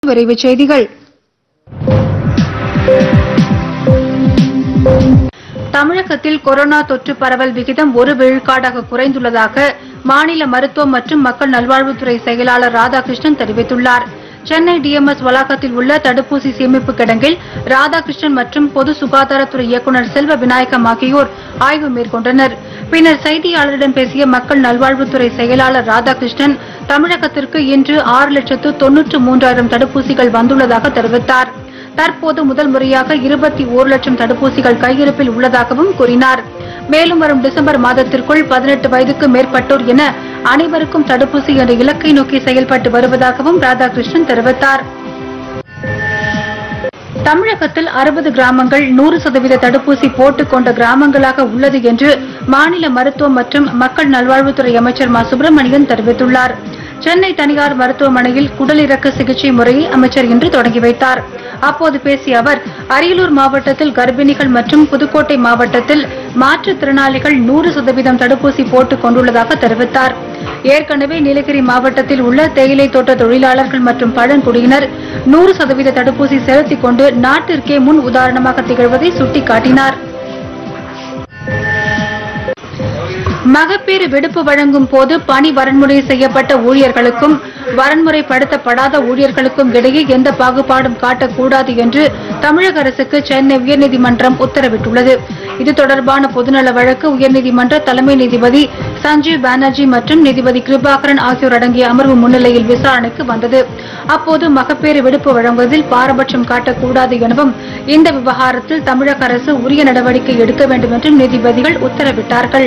விரைவுச் செய்திகள் தமிழகத்தில் கொரோனா தொற்று பரவல் விகிதம் ஒரு விழுக்காடாக குறைந்துள்ளதாக மாநில மருத்துவம் மற்றும் மக்கள் நல்வாழ்வுத்துறை செயலாளர் ராதாகிருஷ்ணன் தெரிவித்துள்ளார் சென்னை டிஎம்எஸ் வளாகத்தில் உள்ள தடுப்பூசி சேமிப்பு கிடங்கில் ராதாகிருஷ்ணன் மற்றும் பொது சுகாதாரத்துறை இயக்குநர் செல்வ விநாயகம் ஆகியோர் ஆய்வு மேற்கொண்டனர் பின்னர் செய்தியாளரிடம் பேசிய மக்கள் நல்வாழ்வுத்துறை செயலாளர் ராதாகிருஷ்ணன் தமிழகத்திற்கு இன்று ஆறு லட்சத்து தொன்னூற்று மூன்றாயிரம் தடுப்பூசிகள் வந்துள்ளதாக தெரிவித்தார் தற்போது முதல் முறையாக இருபத்தி ஓரு லட்சம் தடுப்பூசிகள் கையிருப்பில் உள்ளதாகவும் கூறினார் மேலும் வரும் டிசம்பர் மாதத்திற்குள் பதினெட்டு வயதுக்கு மேற்பட்டோர் என அனைவருக்கும் தடுப்பூசி என்ற இலக்கை நோக்கி செயல்பட்டு வருவதாகவும் ராதாகிருஷ்ணன் தெரிவித்தார் தமிழகத்தில் அறுபது கிராமங்கள் நூறு சதவீத தடுப்பூசி போட்டுக் கொண்ட கிராமங்களாக உள்ளது என்று மாநில மருத்துவம் மற்றும் மக்கள் நல்வாழ்வுத்துறை அமைச்சர் மா சுப்பிரமணியன் தெரிவித்துள்ளார் சென்னை தனியார் மருத்துவமனையில் குடலிறக்க சிகிச்சை முறையை அமைச்சர் இன்று தொடங்கி வைத்தார் அப்போது பேசிய அவர் அரியலூர் மாவட்டத்தில் கர்ப்பிணிகள் மற்றும் புதுக்கோட்டை மாவட்டத்தில் மாற்றுத்திறனாளிகள் நூறு சதவீதம் தடுப்பூசி போட்டுக் கொண்டுள்ளதாக தெரிவித்தார் ஏற்கனவே நீலகிரி மாவட்டத்தில் உள்ள தேயிலை தோட்ட தொழிலாளர்கள் மற்றும் பழங்குடியினர் நூறு சதவீத தடுப்பூசி செலுத்திக் கொண்டு நாட்டிற்கே முன் உதாரணமாக திகழ்வதை சுட்டிக்காட்டினார் மகப்பேறு விடுப்பு வழங்கும் போது பணி வரன்முறை செய்யப்பட்ட ஊழியர்களுக்கும் வரன்முறைப்படுத்தப்படாத ஊழியர்களுக்கும் இடையே எந்த பாகுபாடும் காட்டக்கூடாது என்று தமிழக அரசுக்கு சென்னை உயர்நீதிமன்றம் உத்தரவிட்டுள்ளது இது தொடர்பான பொதுநல வழக்கு உயர்நீதிமன்ற தலைமை நீதிபதி சஞ்சீவ் பானர்ஜி மற்றும் நீதிபதி கிருபாகரன் ஆகியோர் அடங்கிய அமர்வு முன்னிலையில் விசாரணைக்கு வந்தது அப்போது மகப்பேறு விடுப்பு வழங்குவதில் பாரபட்சம் காட்டக்கூடாது எனவும் இந்த விவகாரத்தில் தமிழக அரசு உரிய நடவடிக்கை எடுக்க வேண்டும் என்றும் நீதிபதிகள் உத்தரவிட்டார்கள்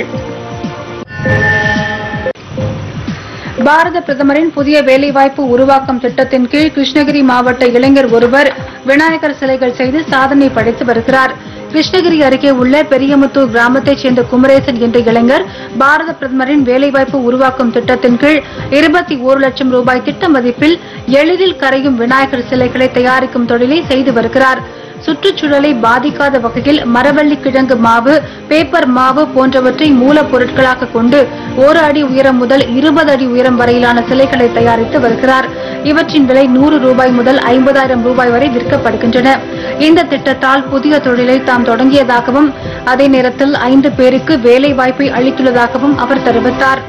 பாரத பிரதமரின் புதிய வேலைவாய்ப்பு உருவாக்கும் திட்டத்தின் கீழ் கிருஷ்ணகிரி மாவட்ட இளைஞர் ஒருவர் விநாயகர் சிலைகள் செய்து சாதனை படைத்து வருகிறார் கிருஷ்ணகிரி அருகே உள்ள பெரியமுத்தூர் கிராமத்தைச் சேர்ந்த குமரேசன் என்ற இளைஞர் பாரத பிரதமரின் வேலைவாய்ப்பு உருவாக்கும் திட்டத்தின் கீழ் இருபத்தி ஒரு லட்சம் ரூபாய் திட்ட மதிப்பில் எளிதில் கரையும் விநாயகர் சிலைகளை தயாரிக்கும் தொழிலை செய்து வருகிறார் சுற்றுச்சூழலை பாதிக்காத வகையில் மரவள்ளி கிழங்கு மாவு பேப்பர் மாவு போன்றவற்றை மூலப்பொருட்களாக கொண்டு ஒரு அடி உயரம் முதல் இருபது அடி உயரம் வரையிலான சிலைகளை தயாரித்து வருகிறார் இவற்றின் விலை நூறு ரூபாய் முதல் ஐம்பதாயிரம் ரூபாய் வரை விற்கப்படுகின்றன இந்த திட்டத்தால் புதிய தொழிலை தாம் தொடங்கியதாகவும் அதே நேரத்தில் ஐந்து பேருக்கு வேலை வாய்ப்பை அளித்துள்ளதாகவும் அவர் தெரிவித்தார்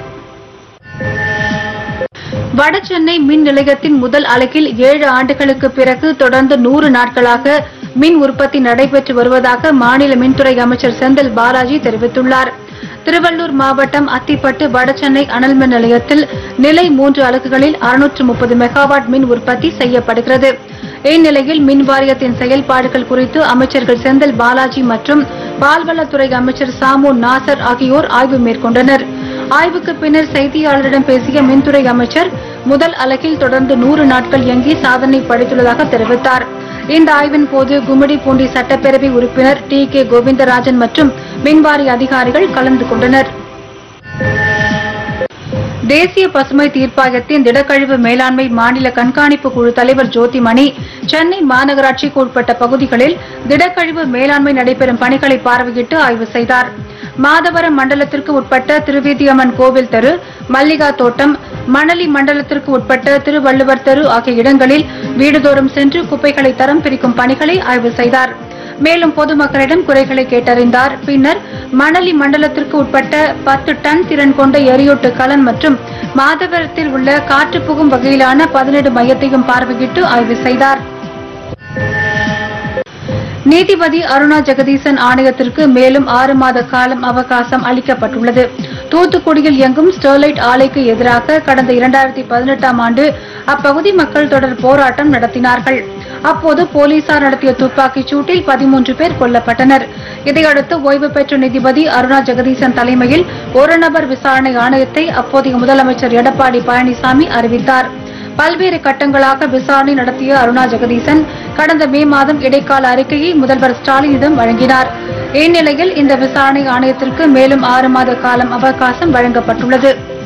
வடசென்னை மின் நிலையத்தின் முதல் அலகில் ஏழு ஆண்டுகளுக்கு பிறகு தொடர்ந்து நூறு நாட்களாக மின் உற்பத்தி நடைபெற்று வருவதாக மாநில மின்துறை அமைச்சர் செந்தில் பாலாஜி தெரிவித்துள்ளார் திருவள்ளூர் மாவட்டம் அத்திப்பட்டு வடசென்னை அனல் மின் நிலையத்தில் நிலை மூன்று அலகுகளில் அறுநூற்று முப்பது மெகாவாட் மின் உற்பத்தி செய்யப்படுகிறது இந்நிலையில் மின் வாரியத்தின் செயல்பாடுகள் குறித்து அமைச்சர்கள் செந்தில் பாலாஜி மற்றும் பால்வளத்துறை அமைச்சர் சாமு நாசர் ஆகியோர் ஆய்வு மேற்கொண்டனர் ஆய்வுக்கு பின்னர் செய்தியாளரிடம் பேசிய மின்துறை அமைச்சர் முதல் அலகில் தொடர்ந்து நூறு நாட்கள் இயங்கி சாதனை படைத்துள்ளதாக தெரிவித்தார் இந்த ஆய்வின் போது கும்மிடிப்பூண்டி சட்டப்பேரவை உறுப்பினர் டி கே கோவிந்தராஜன் மற்றும் மின்வாரிய அதிகாரிகள் கலந்து கொண்டனர் தேசிய பசுமை தீர்ப்பாயத்தின் திடக்கழிவு மேலாண்மை மாநில கண்காணிப்பு குழு தலைவர் ஜோதிமணி சென்னை மாநகராட்சிக்கு உட்பட்ட பகுதிகளில் திடக்கழிவு மேலாண்மை நடைபெறும் பணிகளை பார்வையிட்டு ஆய்வு செய்தார் மாதவரம் மண்டலத்திற்கு உட்பட்ட திருவேதியம்மன் கோவில் தெரு மல்லிகா தோட்டம் மணலி மண்டலத்திற்கு உட்பட்ட திருவள்ளுவர் தெரு ஆகிய இடங்களில் வீடுதோறும் சென்று குப்பைகளை தரம் பிரிக்கும் பணிகளை ஆய்வு செய்தார் மேலும் பொதுமக்களிடம் குறைகளை கேட்டறிந்தார் பின்னர் மணலி மண்டலத்திற்கு உட்பட்ட பத்து டன் திறன் கொண்ட எரியூட்டு கலன் மற்றும் மாதவரத்தில் உள்ள காற்று புகும் வகையிலான பதினேழு மையத்தையும் பார்வையிட்டு ஆய்வு செய்தார் நீதிபதி அருணா ஜெகதீசன் ஆணையத்திற்கு மேலும் ஆறு மாத காலம் அவகாசம் அளிக்கப்பட்டுள்ளது தூத்துக்குடியில் இயங்கும் ஸ்டெர்லைட் ஆலைக்கு எதிராக கடந்த இரண்டாயிரத்தி பதினெட்டாம் ஆண்டு அப்பகுதி மக்கள் தொடர் போராட்டம் நடத்தினார்கள் அப்போது போலீசார் நடத்திய துப்பாக்கிச் சூட்டில் பதிமூன்று பேர் கொல்லப்பட்டனர் இதையடுத்து ஓய்வு பெற்ற நீதிபதி அருணா ஜெகதீசன் தலைமையில் ஒரு நபர் விசாரணை ஆணையத்தை அப்போதைய முதலமைச்சர் எடப்பாடி பழனிசாமி அறிவித்தார் பல்வேறு கட்டங்களாக விசாரணை நடத்திய அருணா ஜெகதீசன் கடந்த மே மாதம் இடைக்கால அறிக்கையை முதல்வர் ஸ்டாலினிடம் வழங்கினார் இந்நிலையில் இந்த விசாரணை ஆணையத்திற்கு மேலும் ஆறு மாத காலம் அவகாசம் வழங்கப்பட்டுள்ளது